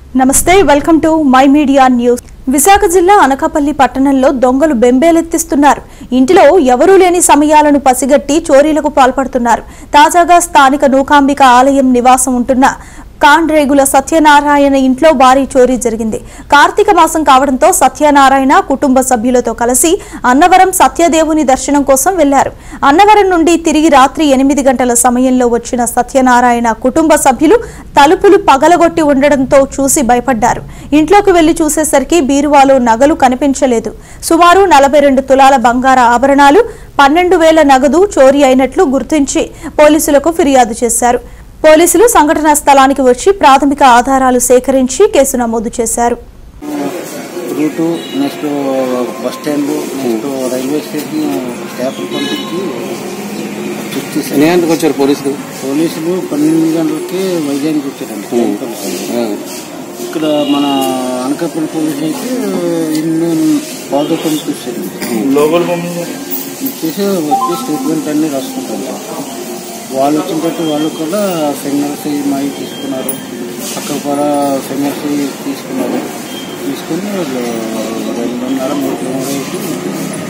నమస్తే welcome to my media news Visakha జిల్లా అనకాపల్లి పట్టణంలో దొంగలు బెంబేలెత్తిస్తున్నారు ఇంటిలో ఎవరూ లేని సమయాలను పసిగట్టి చోరీలకు పాల్పడుతున్నారు తాజాగా స్థానిక నూకాంబిక ఆలయం నివాసం ఉంటున్న కాండ్రేగుల సత్యనారాయణ ఇంట్లో భారీ చోరీ జరిగింది కార్తీక మాసం కావడంతో సత్యనారాయణ కుటుంబ సభ్యులతో కలిసి అన్నవరం సత్యదేవుని దర్శనం కోసం వెళ్లారు అన్నవరం నుండి తిరిగి రాత్రి ఎనిమిది గంటల సమయంలో వచ్చిన సత్యనారాయణ కుటుంబ సభ్యులు తలుపులు పగలగొట్టి ఉండడంతో చూసి భయపడ్డారు ఇంట్లోకి వెళ్లి చూసేసరికి బీరువాలో నగలు కనిపించలేదు సుమారు నలభై రెండు తులాల బంగార ఆభరణాలు పన్నెండు వేల నగదు చోరీ అయినట్లు గుర్తించి పోలీసులకు ఫిర్యాదు చేశారు పోలీసులు సంఘటనా స్థలానికి వచ్చి ప్రాథమిక ఆధారాలు సేకరించి కేసు నమోదు చేశారు route next bus stand next railway station స్టాఫ్లు పంపించి చెక్ చేశారు ఎన్ని గంటలకు వచ్చారు పోలీసులు పోలీసులు పన్నెండు గంటలకి వైజాగ్కి వచ్చారండి ఆ, ఇక్కడ మన అనకాపల్లి పోలీసు అయితే ఇన్ని బాగా పంపిస్తారండి లోపల పంపించారు ఇచ్చేసి వచ్చి స్టేట్మెంట్ అన్ని రాసుకుంటారు వాళ్ళు వచ్చినట్టు వాళ్ళు కూడా ఫింగర్స్ మాయి తీసుకున్నారు అక్కడ కూడా ఫింగర్స్ తీసుకున్నారు తీసుకుని వాళ్ళు రెండున్నర మూడు కిలోమీటర్ వేసి